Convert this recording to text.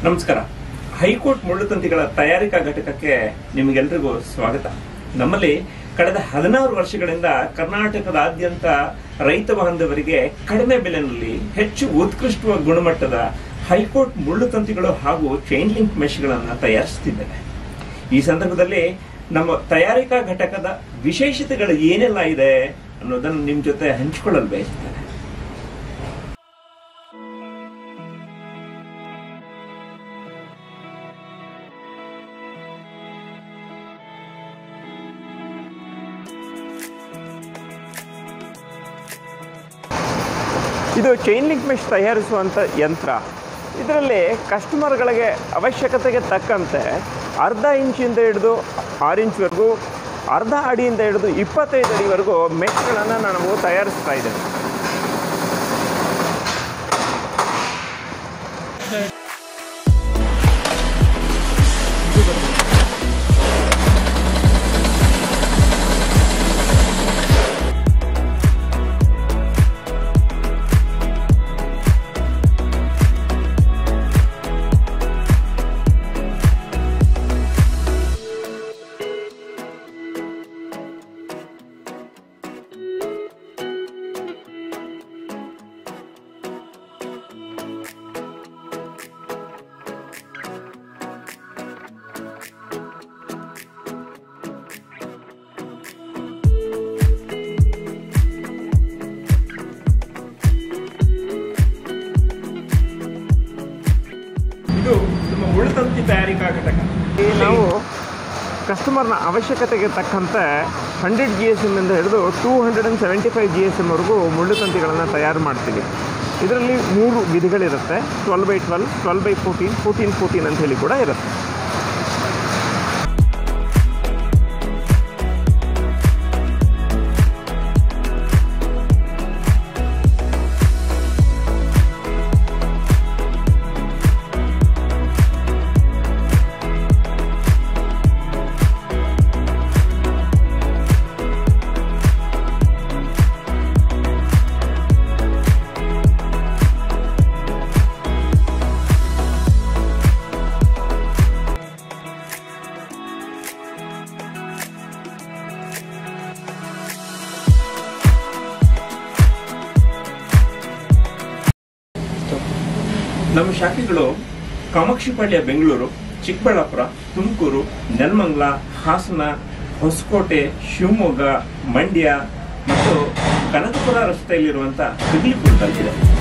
ನಮಸ್ಕಾರ ಹೈಕೋರ್ಟ್ ಮುಳ್ಳುತಂತಿಗಳ ತಯಾರಿಕಾ ಘಟಕಕ್ಕೆ ನಿಮಗೆಲ್ರಿಗೂ ಸ್ವಾಗತ ನಮ್ಮಲ್ಲಿ ಕಳೆದ ಹದಿನಾರು ವರ್ಷಗಳಿಂದ ಕರ್ನಾಟಕದಾದ್ಯಂತ ರೈತ ಬಾಂಧವರಿಗೆ ಕಡಿಮೆ ಬೆಲೆಯಲ್ಲಿ ಹೆಚ್ಚು ಉತ್ಕೃಷ್ಟ ಗುಣಮಟ್ಟದ ಹೈಕೋರ್ಟ್ ಮುಳ್ಳುತಂತಿಗಳು ಹಾಗೂ ಚೈನ್ ಲಿಂಕ್ ಮೆಶ್ಗಳನ್ನು ತಯಾರಿಸುತ್ತಿದ್ದೇವೆ ಈ ಸಂದರ್ಭದಲ್ಲಿ ನಮ್ಮ ತಯಾರಿಕಾ ಘಟಕದ ವಿಶೇಷತೆಗಳು ಏನೆಲ್ಲ ಇದೆ ಅನ್ನೋದನ್ನು ನಿಮ್ ಜೊತೆ ಹಂಚಿಕೊಳ್ಳಲು ಬಯಸ್ತೇನೆ ಇದು ಚೈನ್ ಲಿಂಕ್ ಮೆಶ್ ತಯಾರಿಸುವಂಥ ಯಂತ್ರ ಇದರಲ್ಲಿ ಕಸ್ಟಮರ್ಗಳಿಗೆ ಅವಶ್ಯಕತೆಗೆ ತಕ್ಕಂತೆ ಅರ್ಧ ಇಂಚಿಂದ ಹಿಡಿದು ಆರು ಇಂಚ್ವರೆಗೂ ಅರ್ಧ ಅಡಿಯಿಂದ ಹಿಡಿದು ಇಪ್ಪತ್ತೈದು ಅಡಿವರೆಗೂ ಮೆಶ್ಗಳನ್ನು ನಾವು ತಯಾರಿಸ್ತಾ ಇದ್ದೇವೆ ಇದು ನಮ್ಮ ಉಳಿತಂತಿ ತಯಾರಿಕಾ ಘಟಕ ನಾವು ಕಸ್ಟಮರ್ನ ಅವಶ್ಯಕತೆಗೆ ತಕ್ಕಂತೆ ಹಂಡ್ರೆಡ್ ಜಿ ಎಸ್ ಎಮ್ಮಿಂದ ಹಿಡಿದು two hundred and seventy five G S ಎಮ್ವರೆಗೂ ಮುಳ್ಳುತಂತಿಗಳನ್ನು ತಯಾರು ಮಾಡ್ತೀವಿ ಇದರಲ್ಲಿ ಮೂರು ವಿಧಿಗಳಿರುತ್ತೆ twelve by twelve twelve by fourteen fourteen fourteen ಅಂತ ಹೇಳಿ ಕೂಡ ಇರುತ್ತೆ ನಮ್ಮ ಶಾಖೆಗಳು ಕಾಮಾಕ್ಷಿಪಾಳ್ಯ ಬೆಂಗಳೂರು ಚಿಕ್ಕಬಳ್ಳಾಪುರ ತುಮಕೂರು ನೆಲಮಂಗಲ ಹಾಸನ ಹೊಸಕೋಟೆ ಶಿವಮೊಗ್ಗ ಮಂಡ್ಯ ಮತ್ತು ಕನಕಪುರ ರಸ್ತೆಯಲ್ಲಿರುವಂತಹ ಕಗ್ಲಿಪುರದಲ್ಲಿದೆ